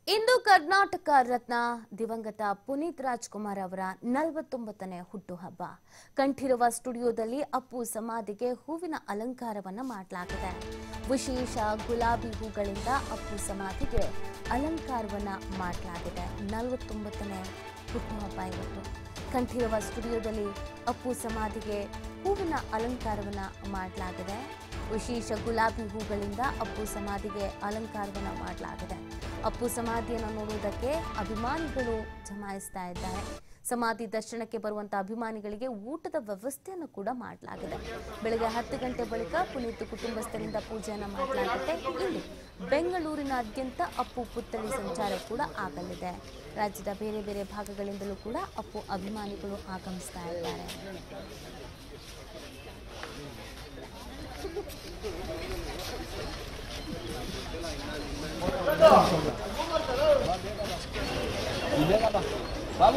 ಇಂದು ಕರ್ನಾಟಕ ರತ್ನ ದಿವಂಗತ ಪುನೀತ್ ರಾಜ್ಕುಮಾರ್ ಅವರ ನಲವತ್ತೊಂಬತ್ತನೇ ಹುಟ್ಟುಹಬ್ಬ ಕಂಠೀರವ ಸ್ಟುಡಿಯೋದಲ್ಲಿ ಅಪ್ಪು ಸಮಾಧಿಗೆ ಹೂವಿನ ಅಲಂಕಾರವನ್ನ ಮಾಡಲಾಗಿದೆ ವಿಶೇಷ ಗುಲಾಬಿ ಹೂಗಳಿಂದ ಅಪ್ಪು ಸಮಾಧಿಗೆ ಅಲಂಕಾರವನ್ನ ಮಾಡಲಾಗಿದೆ ನಲವತ್ತೊಂಬತ್ತನೇ ಹುಟ್ಟುಹಬ್ಬ ಇವತ್ತು ಕಂಠೀರವ ಸ್ಟುಡಿಯೋದಲ್ಲಿ ಅಪ್ಪು ಸಮಾಧಿಗೆ ಹೂವಿನ ಅಲಂಕಾರವನ್ನ ಮಾಡಲಾಗಿದೆ ವಿಶೇಷ ಗುಲಾಬಿ ಹೂಗಳಿಂದ ಅಪ್ಪು ಸಮಾಧಿಗೆ ಅಲಂಕಾರವನ್ನ ಮಾಡಲಾಗಿದೆ ಅಪ್ಪು ಸಮಾಧಿಯನ್ನು ನೋಡುವುದಕ್ಕೆ ಅಭಿಮಾನಿಗಳು ಜಮಾಯಿಸ್ತಾ ಇದ್ದಾರೆ ಸಮಾಧಿ ದರ್ಶನಕ್ಕೆ ಬರುವಂತಹ ಅಭಿಮಾನಿಗಳಿಗೆ ಊಟದ ವ್ಯವಸ್ಥೆಯನ್ನು ಕೂಡ ಮಾಡಲಾಗಿದೆ ಬೆಳಗ್ಗೆ ಹತ್ತು ಗಂಟೆ ಬಳಿಕ ಪುನೀತ್ ಕುಟುಂಬಸ್ಥರಿಂದ ಪೂಜೆಯನ್ನು ಮಾಡಲಾಗುತ್ತೆ ಇಲ್ಲಿ ಬೆಂಗಳೂರಿನಾದ್ಯಂತ ಅಪ್ಪು ಪುತ್ಥಳಿ ಸಂಚಾರ ಕೂಡ ಆಗಲಿದೆ ರಾಜ್ಯದ ಬೇರೆ ಬೇರೆ ಭಾಗಗಳಿಂದಲೂ ಕೂಡ ಅಪ್ಪು ಅಭಿಮಾನಿಗಳು ಆಗಮಿಸ್ತಾ ಇದ್ದಾರೆ ಬಾಬು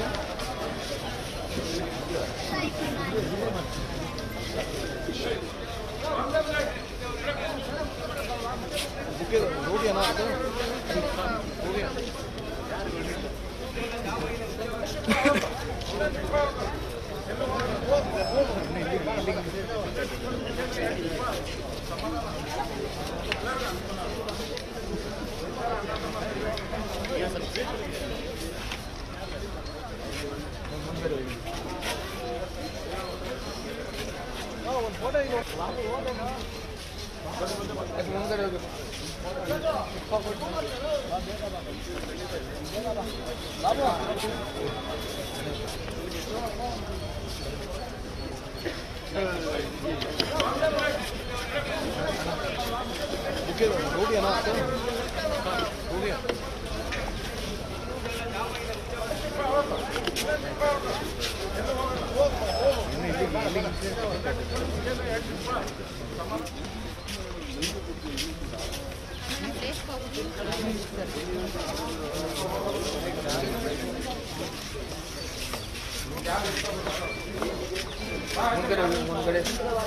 ಮುಂದ್ಗಡೆ ಹೋಗಿ ಮುಂದ್ಗಡೆ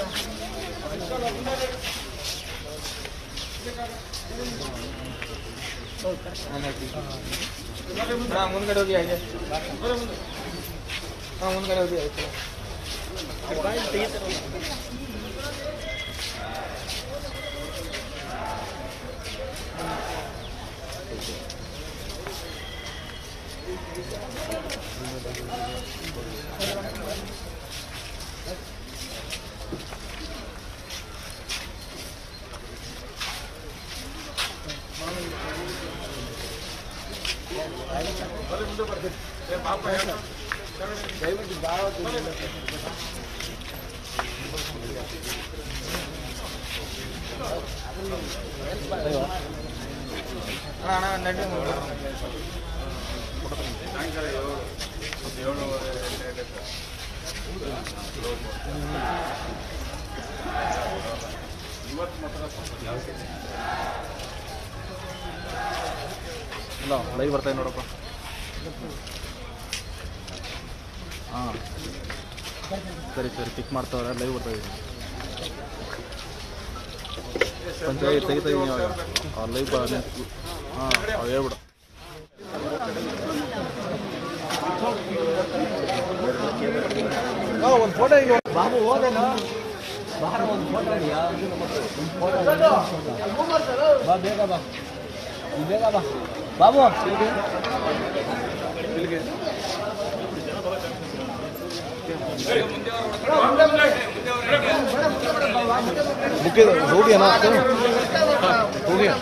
ಹಾ ಮುಂದ್ಗಡೆ ಹೋಗಿ ಹಾಗೆ ಹಾ ಮುಂದ್ಗಡೆ ಹೋಗಿ ಆಯ್ತು ಅಣ್ಣ ಅಣ್ಣ ನಡ್ರಿ ಮುಂದೆ. ಇಲ್ಲ ಲೈವ್ ಬರ್ತಾ ಇದೆ ನೋಡಪ್ಪ ಹಾಂ ಸರಿ ಸರಿ ಪಿಕ್ ಮಾಡ್ತಾವ್ರೆ ಲೈವ್ ಬರ್ತಾ ಇದೆ ಪಂಚಾಯತ್ ತೆಗಿತಾ ಇದೀನಿ ಇವಾಗ ಅವ್ರ ಲೈವ್ ಹಾಂ ಅವು ಹೇಳ್ಬಿಡು ಒಂದು ಫೋಟೋ ಇಲ್ಲ ಬಾಬು ಹೋದೇನೋ ಬಾರ ಒಂದು ಫೋಟೋ ಇದೆಯಾ ಒಂದು ಫೋಟೋ ಬಾ ಬೇಗ ಬಾ ನೀ ಬೇಗ ಬಾ ಬಾಬು ಮುಖ್ಯ ಹೋಗಿಯಾ ಹೋಗಿಯಾ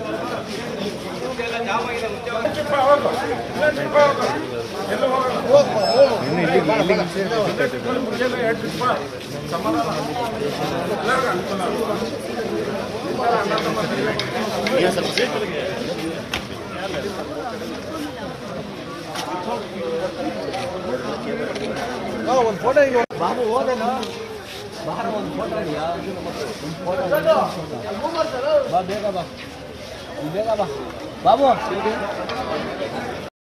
ಇನ್ನು ಇಲ್ಲಿಗೆ ಇಲ್ಲಿಗೆ ಒಂದು ಫೋಟೋ ಇಲ್ಲ ಬಾಬು ಹೋದೇನೋ ಬಾರ ಒಂದು ಫೋಟೋ ಇದೆಯಾ ಒಂದು ಫೋಟೋ ಬಾ ಬೇಗ ಬಾ ನೀ ಬೇಗ ಬಾ ಬಾಬು